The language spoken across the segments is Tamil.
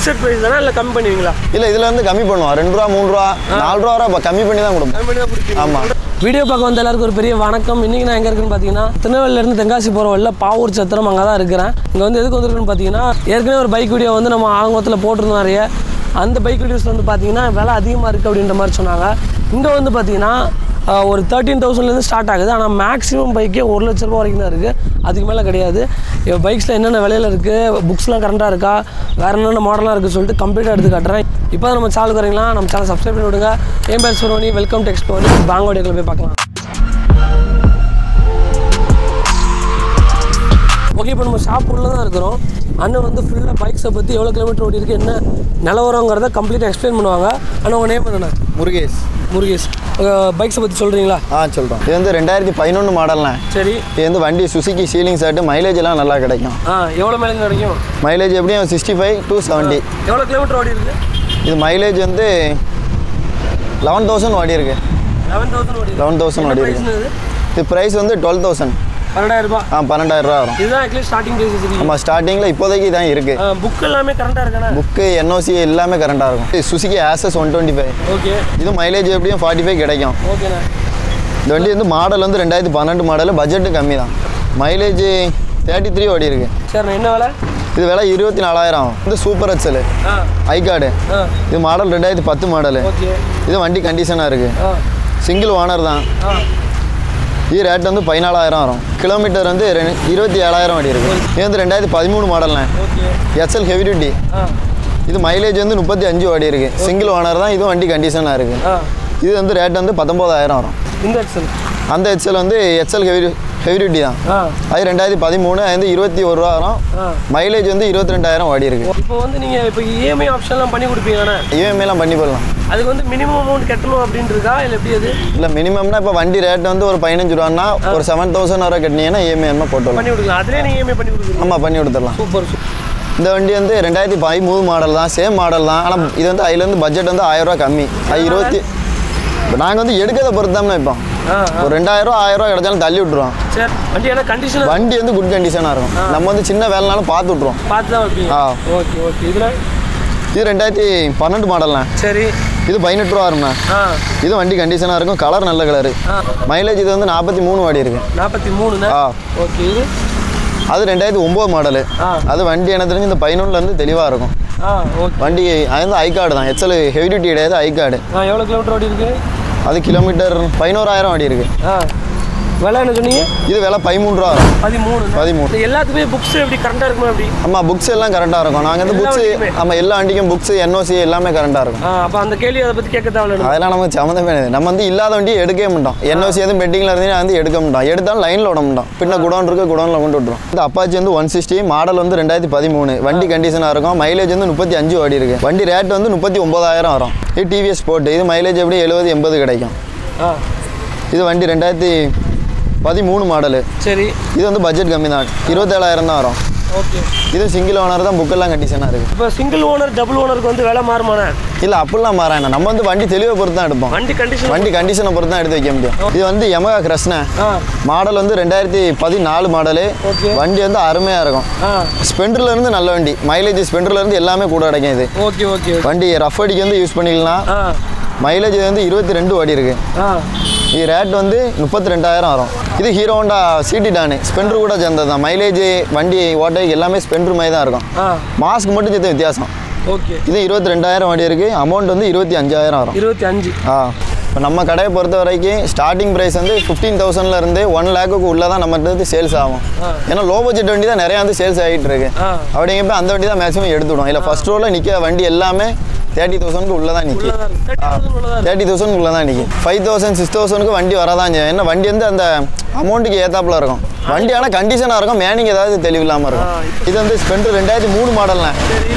ஃபிக்ஸட் ப்ரைஸ் தானே இல்லை கம்மி பண்ணுவீங்களா இல்லை இதில் வந்து கம்மி பண்ணுவோம் ரெண்டு ரூபா மூணு ரூபா நாலு ரூபா வரை இப்ப கம்மி பண்ணி தான் கொடுப்போம் கம்மி பண்ணி தான் கொடுப்பீங்க ஆமாம் வீடியோ பார்க்க வந்த எல்லாருக்கும் ஒரு பெரிய வணக்கம் இன்றைக்கி நான் எங்கே இருக்குன்னு பார்த்தீங்கன்னா திருநெல்வேலியிலேருந்து தென்காசி போகிற வழியில் பாவூர் சத்திரம் அங்கே தான் இருக்கிறேன் இங்கே வந்து எதுக்கு வந்திருக்குன்னு பார்த்தீங்கன்னா ஏற்கனவே ஒரு பைக் வீடியோ வந்து நம்ம ஆங்கத்தில் போட்டிருந்தோம் நிறைய அந்த பைக் வீடியோஸ் வந்து பார்த்தீங்கன்னா விலை அதிகமாக இருக்குது அப்படின்ற மாதிரி சொன்னாங்க இங்கே வந்து பார்த்தீங்கன்னா ஆஹ், ஒரு தேர்ட்டீன் தௌசண்ட்லேருந்து ஸ்டார்ட் ஆகுது ஆனால் மேக்ஸிமம் பைக்கே ஒரு லட்ச ரூபா வரைக்கும் தான் இருக்குது அதுக்கு மேலே கிடையாது பைக்ஸில் என்னென்ன விலையில் இருக்குது புக்ஸ்லாம் கரண்ட்டாக இருக்கா வேறு என்னென்ன மாடலாக இருக்குது சொல்லிட்டு கம்ப்ளீட்டாக எடுத்து காட்டுறேன் இப்போ தான் நம்ம சேனல் வரீங்களா நம்ம சேனல் சப்ஸ்கிரைப் பண்ணி விடுங்க என் பேர் சுரோனி வெல்கம் டெக்ஸ்ட் பண்ணி பேங்கோடியில் போய் பார்க்கலாம் ஓகே இப்போ நம்ம ஷாப் உள்ள தான் இருக்கிறோம் அண்ணன் வந்து ஃபுல்லாக பைக்ஸை பற்றி எவ்வளோ கிலோமீட்டர் ஓடி இருக்கு என்ன நிலவரங்கிறத கம்ப்ளீட்டாக எக்ஸ்பிளைன் பண்ணுவாங்க அண்ணா உங்கள் நேம் என்னண்ணா முருகேஷ் முருகேஷ் பைக்ஸை பற்றி சொல்கிறீங்களா ஆ சொல்கிறோம் இது வந்து ரெண்டாயிரத்தி பதினொன்று மாடல்ண்ணே சரி இது வந்து வண்டி சுசுக்கி சீலிங் ஷர்ட்டு மைலேஜ் எல்லாம் நல்லா கிடைக்கும் ஆ எவ்வளோ மைலேஜ் கிடைக்கும் மைலேஜ் எப்படியும் சிக்ஸ்டி ஃபைவ் டு செவன்ட்டி எவ்வளோ கிலோமீட்டர் ஓடி இருக்கு இது மைலேஜ் வந்து லெவன் தௌசண்ட் ஓடி இருக்கு லெவன் தௌசண்ட் ஓடி லெவன் தௌசண்ட் ஓடி இருக்கு இது இது ப்ரைஸ் வந்து டுவெல் தௌசண்ட் பன்னெண்டாயிரம் ரூபாய் ஆ பன்னெண்டாயிரம் ரூபா வரும் இதுதான் ஆக்சுவலி ஸ்டார்டிங் ப்ரைஸ் வச்சிருக்கீங்க நம்ம ஸ்டார்டிங்கில் இப்போதைக்கு தான் இருக்குது புக் எல்லாமே கரண்ட்டாக இருக்கானே புக்கு என்ஓசி எல்லாமே கரண்டாக இருக்கும் இது Suzuki Access one twenty five okay இது மைலேஜ் எப்படியும் ஃபார்ட்டி ஃபைவ் கிடைக்கும் ஓகேண்ணா இந்த வண்டி வந்து மாடல் வந்து ரெண்டாயிரத்தி பன்னெண்டு மாடல் பட்ஜெட்டு கம்மி தான் மைலேஜ் தேர்ட்டி த்ரீ ஓடி இருக்கு சரிண்ணா என்ன வேலை இது விலை இருபத்தி நாலாயிரம் ஆகும் இது சூப்பர் எக்ஸல் ஆ ஐ கார்டு ஆ இது மாடல் ரெண்டாயிரத்தி பத்து மாடலு ஓகே இது வண்டி கண்டிஷனாக இருக்குது ஆ சிங்கிள் ஓனர் தான் ஆ இது ரேட் வந்து பதினாலாயிரம் வரும் கிலோமீட்டர் வந்து ரெ- இருபத்தி ஏழாயிரம் ஓடி இருக்கு இது வந்து ரெண்டாயிரத்தி பதிமூணு மாடல்ண்ணே ஓகே எஸ்எல் ஹெவி டியூட்டி ஆ இது மைலேஜ் வந்து முப்பத்தி அஞ்சு ஓடி இருக்கு சிங்கிள் ஓனர் தான் இதுவும் வண்டி கண்டிஷனாக இருக்குது ஆ இது வந்து ரேட் வந்து பத்தொம்போதாயிரம் வரும் இந்த எக்ஸல் அந்த எச்எல் வந்து எச்எல் ஹெவி ஹெவி டியூட்டி தான் ஆ அது ரெண்டாயிரத்தி பதிமூணு அது வந்து இருபத்தி ஒரு ரூபா வரும் ஆ மைலேஜ் வந்து இருபத்தி ரெண்டாயிரம் ஓடி இருக்கு இப்போ வந்து நீங்கள் இப்போ இஎம்ஐ ஆப்ஷன்லாம் பண்ணி கொடுப்பீங்கண்ணே இஎம்ஐலாம் பண்ணி போடலாம் அதுக்கு வந்து மினிமம் அமௌண்ட் கட்டணும் அப்படின்னு இருக்கா இல்லை எப்படி அது இல்லை மினிமம்னா இப்போ வண்டி ரேட் வந்து ஒரு பதினஞ்சு ரூபான்னா ஒரு செவன் தௌசண்ட் வரை கட்டினீங்கன்னா இஎம்ஐ போட்டு விடலாம் பண்ணி கொடுக்கலாம் அதிலே நீங்கள் இஎம்ஐ பண்ணி கொடுக்குறீங்க ஆமாம் பண்ணி கொடுத்துடலாம் சூப்பர் சூப்பர் இந்த வண்டி வந்து ரெண்டாயிரத்தி பதிமூணு மாடல் தான் சேம் மாடல் தான் ஆனால் இது வந்து அதுலேருந்து பட்ஜெட் வந்து ஆயிரம் ரூபா கம்மி அது இருபத்தி இப்போ நாங்கள் வந்து எடுக்கிறத பொறுத்து தான் இப்போ ஆ ஒரு ரெண்டாயிரம் ஆயிரம் ரூபா கிடைச்சாலும் தள்ளி விட்ருவோம் சரி வண்டி ஏன்னா கண்டிஷன் வண்டி வந்து குட் கண்டிஷனாக இருக்கும் நம்ம வந்து சின்ன வேலைனாலும் பார்த்து விட்ருவோம் பார்த்து தான் வைப்பீங்க ஆ. ஓகே ஓகே இதில் இது ரெண்டாயிரத்தி பன்னெண்டு மாடல்ண்ணே சரி இது பதினெட்டு ரூபா வரும்ண்ணே ஆ இது வண்டி கண்டிஷனாக இருக்கும் கலர் நல்ல கலரு ஆ மைலேஜ் இது வந்து நாற்பத்தி மூணு வாடி இருக்கு நாற்பத்தி மூணுண்ணே ஆ ஓகே இது அது ரெண்டாயிரத்தி ஒம்பது மாடலு ஆ அது வண்டி எனக்கு தெரிஞ்சு இந்த பதினொன்றுலேருந்து தெளிவாக இருக்கும் ஆ ஓகே வண்டி அது வந்து ஐ கார்டு தான் எச்எல் ஹெவி டியூட்டி கிடையாது ஐ கார்டு ஆ எவ்வளோ கிலோமீட்டர் ஓடி இருக்கு அது கிலோமீட்டர் பதினோராயிரம் வாடி இருக்கு ஆ விலை என்ன சொன்னீங்க இது விலை பதிமூணு ரூபா வரும் பதிமூணு பதிமூணு இது எல்லாத்துக்குமே புக்ஸ் எப்படி கரெக்டாக இருக்குமா எப்படி ஆமாம் புக்ஸ் எல்லாம் கரெக்டாக இருக்கும் நாங்கள் வந்து எல்லா புக்ஸ் வண்டிக்குமே? ஆமாம் எல்லா வண்டிக்கும் புக்ஸ் என்ஓசி எல்லாமே கரெக்டாக இருக்கும் ஆ அப்போ அந்த கேள்வி அதை பற்றி கேட்க தேவையில்ல அதெல்லாம் நமக்கு சம்மந்தமே கிடையாது நம்ம வந்து இல்லாத வண்டியை எடுக்கவே மாட்டோம் என்ஓசி எதுவும் பெட்டிங்கில் இருந்தீங்கன்னா வந்து எடுக்க மாட்டோம் எடுத்தாலும் லைனில் விட மாட்டோம் பின்ன குடோன் இருக்கு குடோனில் கொண்டு விட்டுரும் இந்த அப்பாச்சி வந்து ஒன் சிக்ஸ்டி மாடல் வந்து ரெண்டாயிரத்தி பதிமூணு வண்டி கண்டிஷனாக இருக்கும் மைலேஜ் வந்து முப்பத்தி அஞ்சு ஓடி இருக்கு வண்டி ரேட் வந்து முப்பத்தி ஒம்பதாயிரம் வரும் இது டிவிஎஸ் போட்டு இது மைலேஜ் எப்படி எழுபது எண்பது கிடைக்கும் ஆ இது வண்டி ரெண்டாயிரத்தி பதிமூணு மாடலு சரி இது வந்து பட்ஜெட் கம்மி தான் இருபத்தேழாயிரம் தான் வரும் ஓகே இது சிங்கிள் ஓனர் தான் புக்கெல்லாம் கண்டிஷனாக இருக்குது இப்போ சிங்கிள் ஓனர் டபுள் ஓனருக்கு வந்து விலை மாறுமாண்ணே இல்லை அப்படிலாம் மாறாங்க நம்ம வந்து வண்டி தெளிவை பொறுத்து தான் எடுப்போம் வண்டி கண்டிஷன் வண்டி கண்டிஷனை பொறுத்து தான் எடுத்து வைக்க முடியும் இது வந்து யமகா கிருஷ்ண ஆ மாடல் வந்து ரெண்டாயிரத்தி பதினாலு மாடலு Okay. வண்டி வந்து அருமையாக இருக்கும் ஆ ஸ்பெண்டர்ல இருந்து நல்ல வண்டி மைலேஜ் ஸ்பெண்டர்ல இருந்து எல்லாமே கூட கிடைக்கும் இது ஓகே ஓகே வண்டி ரஃப் அடிக்கு வந்து யூஸ் பண்ணிக்கலாம் ஆ மைலேஜ் வந்து இருபத்தி ரெண்டு ஓடி இருக்கு ஆ இது ரேட் வந்து முப்பத்தி ரெண்டாயிரம் வரும் இது Hero Honda CD Dawn Splendor கூட சேர்ந்தது தான் மைலேஜ் வண்டி ஓட்டை எல்லாமே ஸ்பெண்டர் மாதிரி தான் இருக்கும் ஆ மாஸ்க் மட்டும் சேர்த்து வித்தியாசம் ஓகே இது இருபத்தி ரெண்டாயிரம் வண்டி இருக்குது அமௌண்ட் வந்து இருபத்தி அஞ்சாயிரம் வரும் இருபத்தி அஞ்சு ஆ இப்போ நம்ம கடையை பொறுத்த வரைக்கும் ஸ்டார்டிங் ப்ரைஸ் வந்து ஃபிஃப்டீன் தௌசண்ட்ல இருந்து ஒன் லேக்குக்கு உள்ளே தான் நம்மகிட்ட வந்து சேல்ஸ் ஆகும் ஆ. ஏன்னா லோ பட்ஜெட் வண்டி தான் நிறையா வந்து சேல்ஸ் ஆகிட்டு இருக்கு ஆ அப்படிங்கிறப்ப அந்த வண்டி தான் மேக்ஸிமம் எடுத்துவிடும் இல்லை ஃபர்ஸ்ட் ரோவில் நிற்க வண்டி எல்லாமே தேர்ட்டி தௌசண்ட்க்கு உள்ளே தான் நிற்கும் உள்ளதா இருக்கு தேர்ட்டி தௌசண்ட் உள்ளதா இருக்கு தேர்ட்டி தௌசண்ட் உள்ளே தான் நிற்கும் ஃபைவ் தௌசண்ட் சிக்ஸ் தௌசண்ட்க்கு வண்டி வரதான் செய்யும் ஏன்னா வண்டி வந்து அந்த அமௌண்ட்டுக்கு ஏத்தாப்புல இருக்கும் வண்டி ஆனால் கண்டிஷனாக இருக்கும் மேனிங் ஏதாவது தெளிவில்லாமல் இருக்கும் ஆ. இது வந்து ஸ்பெண்டர் ரெண்டாயிரத்தி மூணு மாடல்ண்ணே சரி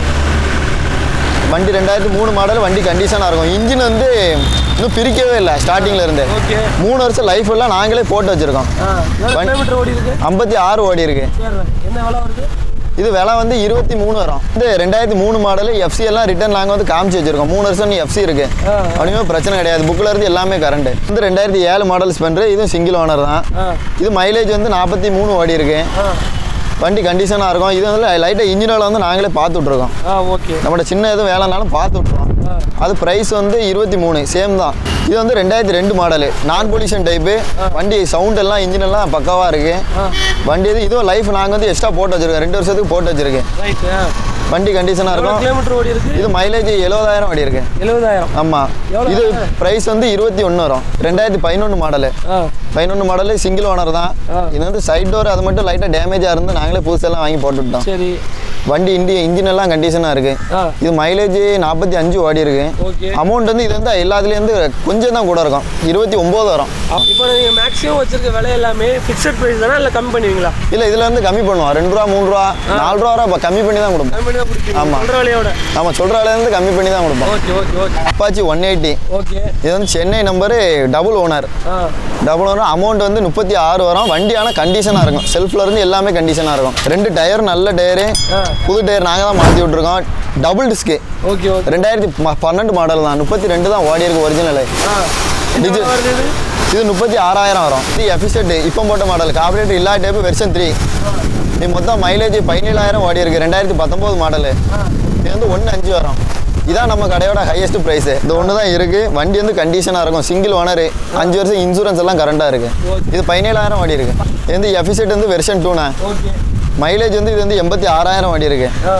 வண்டி ரெண்டாயிரத்தி மூணு மாடல் வண்டி கண்டிஷனாக இருக்கும் இன்ஜின் வந்து இன்னும் பிரிக்கவே இல்லை ஸ்டார்டிங்ல இருந்து ஓகே மூணு வருஷம் லைஃப் எல்லாம் நாங்களே போட்டு வச்சிருக்கோம் ஆ எவ்வளோ வண்டி- கிலோமீட்டர் ஓடி இருக்கு ஐம்பத்தி ஆறு ஓடி இருக்கு சரி என்ன விலை வருது இது விலை வந்து இருபத்தி மூணு வரும் இது ரெண்டாயிரத்தி மூணு மாடல் எஃப்சி எல்லாம் ரிட்டர்ன் நாங்கள் வந்து காமிச்சு வச்சிருக்கோம் மூணு வருஷம் எஃப்சி இருக்கு ஆ. அப்படியுமே பிரச்சனை கிடையாது புக்கில் இருந்து எல்லாமே கரண்ட் இது ரெண்டாயிரத்தி ஏழு மாடல் ஸ்பெண்டர் இதுவும் சிங்கிள் ஓனர் தான் ஆ இது மைலேஜ் வந்து நாற்பத்தி மூணு ஓடி இருக்கு ஆ வண்டி கண்டிஷனாக இருக்கும் இது வந்து லைட்டாக இன்ஜினில் வந்து நாங்களே பார்த்து விட்ருக்கோம் ஆ ஓகே நம்மளோட சின்ன எதுவும் வேலைனாலும் பார்த்து விட்ருவோம் ஆ அது ப்ரைஸ் வந்து இருபத்தி மூணு சேம் தான் இது வந்து ரெண்டாயிரத்தி ரெண்டு மாடலு நான் பொல்யூஷன் டைப்பு வண்டி சவுண்ட் எல்லாம் இன்ஜின் எல்லாம் பக்காவாக இருக்குது ஆ வண்டி இது இதுவும் லைஃப் நாங்கள் வந்து எக்ஸ்ட்ரா போட்டு வச்சிருக்கோம் ரெண்டு வருஷத்துக்கு போட்டு வச்சிருக்கேன் ரைட்டு வண்டி கண்டிஷனாக எவ்வளோ இருக்கும் கிலோமீட்டர் ஓடி இருக்கு இது மைலேஜ் எழுபதாயிரம் வண்டி இருக்கு எழுபதாயிரம் ஆமாம் எவ்வளவு இது ப்ரைஸ் வந்து இருபத்தி ஒன்று வரும் ரெண்டாயிரத்தி பதினொன்று மாடலு ஆ பதினொன்று மாடலு சிங்கிள் ஓனர் தான் ஆ. இது வந்து சைட் டோர் அது மட்டும் லைட்டாக டேமேஜாக இருந்து நாங்களே புதுசெல்லாம் வாங்கி போட்டுவிட்டோம் சரி வண்டி இண்டி இன்ஜின் எல்லாம் கண்டிஷனாக இருக்குது ஆ இது மைலேஜ் நாற்பத்தி அஞ்சு ஓடி இருக்கு ஓகே அமௌண்ட் வந்து இது வந்து எல்லாத்துலேருந்து கொஞ்சம் தான் கூட இருக்கும் இருபத்தி ஒம்பது வரும் இப்போ நீங்கள் மேக்ஸிமம் வச்சிருக்க விலை எல்லாமே ஃபிக்ஸட் ப்ரைஸ் தானே இல்லை கம்மி பண்ணுவீங்களா இல்லை இதில் வந்து கம்மி பண்ணுவோம் ரெண்டு ரூபா மூணு ரூபா நாலு ரூபா வரை கம்மி பண்ணி தான் கொடுப்போம் கம்மி பண்ணி தான் பிடிக்கும் ஆமா. சொல்கிற விலையோட நம்ம சொல்கிற விலையிலேருந்து கம்மி பண்ணி தான் கொடுப்போம் okay okay okay Apache one eighty okay இது வந்து சென்னை நம்பரு டபுள் ஓனர் ஆ டபுள் ஓனர் அமௌண்ட் வந்து முப்பத்தி ஆறு வரும் வண்டி ஆனால் கண்டிஷனாக இருக்கும் செல்ஃப்ல இருந்து எல்லாமே கண்டிஷனாக இருக்கும் ரெண்டு டயர் நல்ல டயரு ஆ புது டயர் நாங்கள் தான் மாற்றி விட்ருக்கோம் டபுள் டிஸ்க்கு ஓகே ஓகே ரெண்டாயிரத்தி ப- பன்னெண்டு மாடல் தான் முப்பத்தி ரெண்டு தான் ஓடி இருக்கு ஒரிஜினலு ஆ என்ன இது- விலை வருது இது இது முப்பத்தி ஆறாயிரம் வரும் இது எஃபிசெட் இப்போ போட்ட மாடல் கார்பரேட்டர் இல்லா டைப்பு வெர்ஷன் த்ரீ இது மொத்தம் மைலேஜ் பதினேழாயிரம் ஓடி இருக்கு ரெண்டாயிரத்தி பத்தொம்போது மாடலு இது வந்து ஒன்று அஞ்சு வரும் இதான் நம்ம கடையோட ஹையஸ்ட் ப்ரைஸு இது ஒன்று தான் இருக்குது வண்டி வந்து கண்டிஷனாக இருக்கும் சிங்கிள் ஓனர் அஞ்சு வருஷம் இன்சூரன்ஸ் எல்லாம் கரண்டாக இருக்குது இது பதினேழாயிரம் ஓடி இருக்கு இது வந்து எஃபிசெட் வந்து வெர்ஷன் டூனா ஓகே மைலேஜ் வந்து இது வந்து எண்பத்தி ஆறாயிரம் ஓடி இருக்கு ஆ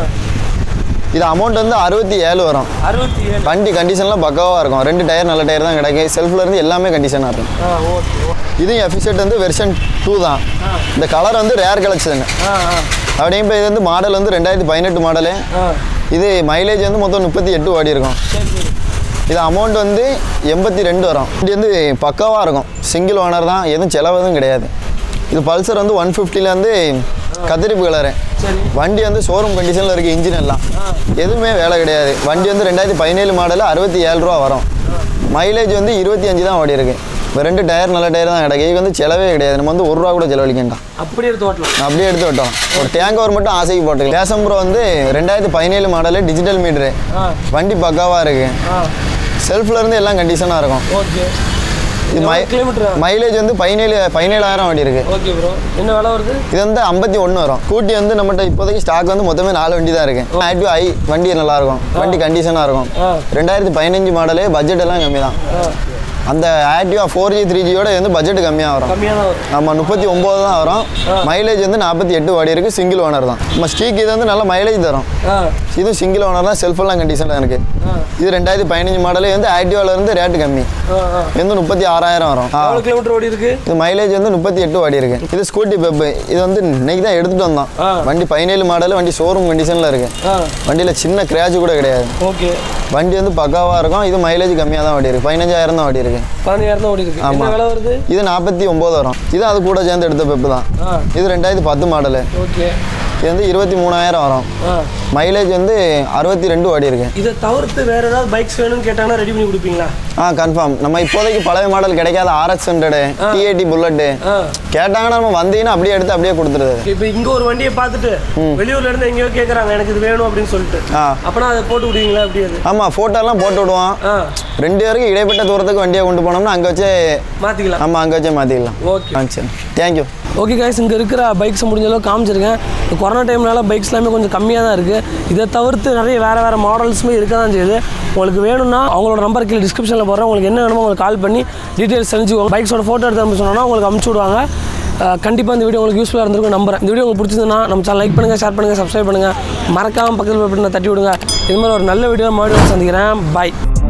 இது அமௌண்ட் வந்து அறுபத்தி ஏழு வரும் அறுபத்தி ஏழு வண்டி கண்டிஷன்லாம் பக்காவாக இருக்கும் ரெண்டு டயர் நல்ல டயர் தான் கிடைக்கும் செல்ஃப்ல இருந்து எல்லாமே கண்டிஷனாக இருக்கும் ஆ ஓகே ஓகே இதுவும் எஃபிஷியன்ட் வந்து வெர்ஷன் டூ தான் ஆ. இந்த கலர் வந்து ரேர் கலெக்ஷன் ஆ ஆ அப்படியே இது வந்து மாடல் வந்து ரெண்டாயிரத்தி பதினெட்டு மாடலு ஆ இது மைலேஜ் வந்து மொத்தம் முப்பத்தி எட்டு ஓடி இருக்கும் சரி சரி இது அமௌண்ட் வந்து எண்பத்தி ரெண்டு வரும் இது வந்து பக்காவாக இருக்கும் சிங்கிள் ஓனர் தான் எதுவும் செலவு எதுவும் கிடையாது இது பல்சர் வந்து ஒன் ஃபிஃப்டிலேருந்து கத்திரிப்பு கலரு சரி வண்டி வந்து ஷோரூம் கண்டிஷனில் இருக்குது இன்ஜின் எல்லாம் ஆ எதுவுமே வேலை கிடையாது வண்டி வந்து ரெண்டாயிரத்தி பதினேழு மாடல் அறுபத்தி ஏழு ரூபா வரும் மைலேஜ் வந்து இருபத்தி அஞ்சு தான் ஓடி இருக்கு இப்போ ரெண்டு டயர் நல்ல டயர் தான் கிடைக்கும் இதுக்கு வந்து செலவே கிடையாது நம்ம வந்து ஒரு ரூபா கூட செலவழிக்கண்டாம் அப்படி எடுத்து ஓட்டலாம் அப்படியே எடுத்து விட்டோம் ஒரு டேங்க் ஓவர் மட்டும் ஆசைக்கு போட்டுக்கலாம் லேசம் ப்ரோ வந்து ரெண்டாயிரத்தி பதினேழு மாடலு டிஜிட்டல் மீட்ரு ஆ வண்டி பக்காவாக இருக்கு ஆ செல்ஃப்ல இருந்து எல்லாம் கண்டிஷனாக இருக்கும் ஓகே இது மை கிலோமீட்டர் மைலேஜ் வந்து பதினேழு பதினேழாயிரம் ஓடி இருக்கு ஓகே ப்ரோ என்ன விலை வருது இது வந்து ஐம்பத்தி ஒன்று வரும் கூட்டி வந்து நம்மகிட்ட இப்போதைக்கு ஸ்டாக் வந்து மொத்தமே நாலு வண்டி தான் இருக்கு ஆக்டிவ் ஐ வண்டி நல்லா இருக்கும் வண்டி கண்டிஷனாக இருக்கும் ஆ ரெண்டாயிரத்தி பதினஞ்சு மாடலு பட்ஜெட் எல்லாம் கம்மி தான் ஆ அந்த ஆக்டிவா ஃபோர் ஜி த்ரீ ஜியோட வந்து பட்ஜெட் கம்மியாக வரும் கம்மியாக தான் வரும் ஆமாம் முப்பத்தி ஒம்பது தான் வரும் மைலேஜ் வந்து நாற்பத்தி எட்டு ஓடி இருக்கு சிங்கிள் ஓனர் தான் நம்ம ஸ்டீக் இது வந்து நல்ல மைலேஜ் தரும் ஆ இதுவும் சிங்கிள் ஓனர் தான் செல்ஃபெல்லாம் கண்டிஷனாக இருக்கு ஆ இது ரெண்டாயிரத்தி பதினஞ்சு மாடலு வந்து ஆக்டிவால இருந்து ரேட்டு கம்மி ஆ ஆ இது வந்து முப்பத்தி ஆறாயிரம் வரும் ஆ. எவ்வளோ கிலோமீட்டர் ஓடி இருக்கு இது மைலேஜ் வந்து முப்பத்தி எட்டு ஓடி இருக்கு இது ஸ்கூட்டி பெப்பு இது வந்து இன்னைக்கு தான் எடுத்துட்டு வந்தோம் ஆ. வண்டி பதினேழு மாடல் வண்டி ஷோரூம் கண்டிஷனில் இருக்கு ஆ வண்டியில் சின்ன கிராச் கூட கிடையாது ஓகே வண்டி வந்து பக்காவாக இருக்கும் இது மைலேஜ் கம்மியாக தான் ஓடி இருக்கு பதினஞ்சாயிரம் தான் ஓடி இருக்கு பதினஞ்சாயிரம் தான் ஓடி இருக்கு என்ன ஆமா. விலை வருது இது நாற்பத்தி ஒம்பது வரும் இது அது கூட சேர்ந்து எடுத்த பெப்பு தான் ஆ இது ரெண்டாயிரத்தி பத்து மாடலு ஓகே இது வந்து இருபத்தி மூணாயிரம் வரும் ஆ மைலேஜ் வந்து அறுபத்தி ரெண்டு ஓடி இருக்கு இதை தவிர்த்து வேற ஏதாவது பைக்ஸ் வேணும்னு கேட்டாங்கன்னா ரெடி பண்ணி கொடுப்பீங்களா ஆ கன்ஃபார்ம் நம்ம இப்போதைக்கு பழைய மாடல் கிடைக்காத ஆர்எக்ஸ் ஹண்ட்ரடு டிஏடி புல்லட்டு ஆ கேட்டாங்கன்னா நம்ம வந்தீங்கன்னா அப்படியே எடுத்து அப்படியே கொடுத்துருது இப்போ இங்க ஒரு வண்டியை பார்த்துட்டு வெளியூர்ல இருந்து எங்கேயோ கேட்குறாங்க எனக்கு இது வேணும் அப்படின்னு சொல்லிட்டு ஆ அப்பனா அதை போட்டு விடுவீங்களா அப்படி அது ஆமாம் ஃபோட்டோலாம் போட்டு விடுவோம் ஆ ரெண்டு பேருக்கு இடைப்பட்ட தூரத்துக்கு வண்டியை கொண்டு போனோம்னா அங்கே வச்சே மாற்றிக்கலாம் நம்ம அங்கே வச்சே மாற்றிக்கலாம் ஓகே ஆ சரி தேங்க்யூ ஓகே கைஸ் இங்கே இருக்கிற பைக்ஸ் முடிஞ்ச அளவுக்கு காமிச்சிருக்கேன் இந்த கொரோனா டைம்னால பைக்ஸ் எல்லாமே கொஞ்சம் கம்மியாக தான் இருக்குது இதை தவிர்த்து நிறைய வேறு வேறு மாடல்ஸுமே இருக்க தான் செய்யுது உங்களுக்கு வேணும்னா அவங்களோட நம்பர் கீழே டிஸ்கிரிப்ஷனில் போடுறேன் உங்களுக்கு என்ன வேணுமோ உங்களுக்கு கால் பண்ணி டீட்டெயில்ஸ் தெரிஞ்சுக்கோங்க பைக்ஸோட ஃபோட்டோ எடுத்து அனுப்ப சொன்னோன்னா உங்களுக்கு அமுச்சு விடுவாங்க கண்டிப்பாக இந்த வீடியோ உங்களுக்கு யூஸ்ஃபுல்லாக இருந்திருக்கும் நம்புறேன் இந்த வீடியோ உங்களுக்கு பிடிச்சிருந்தா நம்ம சேனல் லைக் பண்ணுங்கள் ஷேர் பண்ணுங்கள் சப்ஸ்கிரைப் பண்ணுங்கள் மறக்காமல் பக்கத்தில் பட்டனை தட்டி விடுங்க இது மாதிரி ஒரு நல்ல வீடியோ மறுபடியும் சந்திக்கிறேன் பாய்